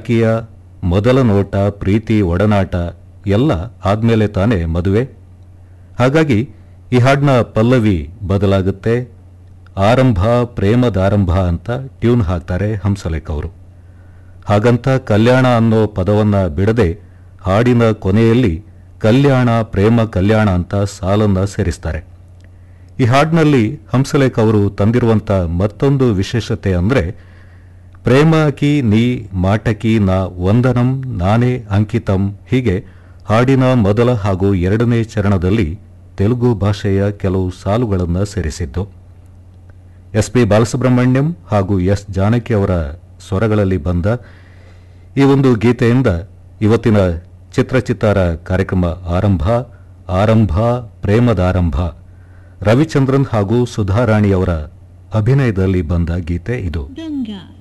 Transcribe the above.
ಆಕೆಯ ಮೊದಲ ನೋಟ ಪ್ರೀತಿ ಒಡನಾಟ ಎಲ್ಲ ಆದ್ಮೇಲೆ ತಾನೇ ಮದುವೆ ಹಾಗಾಗಿ ಈ ಹಾಡಿನ ಪಲ್ಲವಿ ಬದಲಾಗುತ್ತೆ ಆರಂಭ ಪ್ರೇಮದಾರಂಭ ಅಂತ ಟ್ಯೂನ್ ಹಾಕ್ತಾರೆ ಹಂಸಲೇಖ ಅವರು ಹಾಗಂತ ಕಲ್ಯಾಣ ಅನ್ನೋ ಪದವನ್ನ ಬಿಡದೆ ಹಾಡಿನ ಕೊನೆಯಲ್ಲಿ ಕಲ್ಯಾಣ ಪ್ರೇಮ ಕಲ್ಯಾಣ ಅಂತ ಸಾಲನ್ನ ಸೇರಿಸ್ತಾರೆ ಈ ಹಾಡಿನಲ್ಲಿ ಹಂಸಲೇಖ ಅವರು ತಂದಿರುವಂಥ ಮತ್ತೊಂದು ವಿಶೇಷತೆ ಅಂದರೆ ಪ್ರೇಮಕಿ ನೀ ಮಾಟಕಿ ನಾ ವಂದನಂ ನಾನೇ ಅಂಕಿತಂ ಹೀಗೆ ಹಾಡಿನ ಮೊದಲ ಹಾಗೂ ಎರಡನೇ ಚರಣದಲ್ಲಿ ತೆಲುಗು ಭಾಷೆಯ ಕೆಲವು ಸಾಲುಗಳನ್ನು ಸೇರಿಸಿದ್ದು ಎಸ್ ಪಿ ಬಾಲಸುಬ್ರಹ್ಮಣ್ಯಂ ಹಾಗೂ ಎಸ್ ಜಾನಕಿ ಅವರ ಸ್ವರಗಳಲ್ಲಿ ಬಂದ ಈ ಒಂದು ಗೀತೆಯಿಂದ ಇವತ್ತಿನ ಚಿತ್ರಚಿತ್ತಾರ ಕಾರ್ಯಕ್ರಮ ಆರಂಭ ಆರಂಭ ಪ್ರೇಮದಾರಂಭ ರವಿಚಂದ್ರನ್ ಹಾಗೂ ಸುಧಾರಾಣಿಯವರ ಅಭಿನಯದಲ್ಲಿ ಬಂದ ಗೀತೆ ಇದು ಗಂಗಾ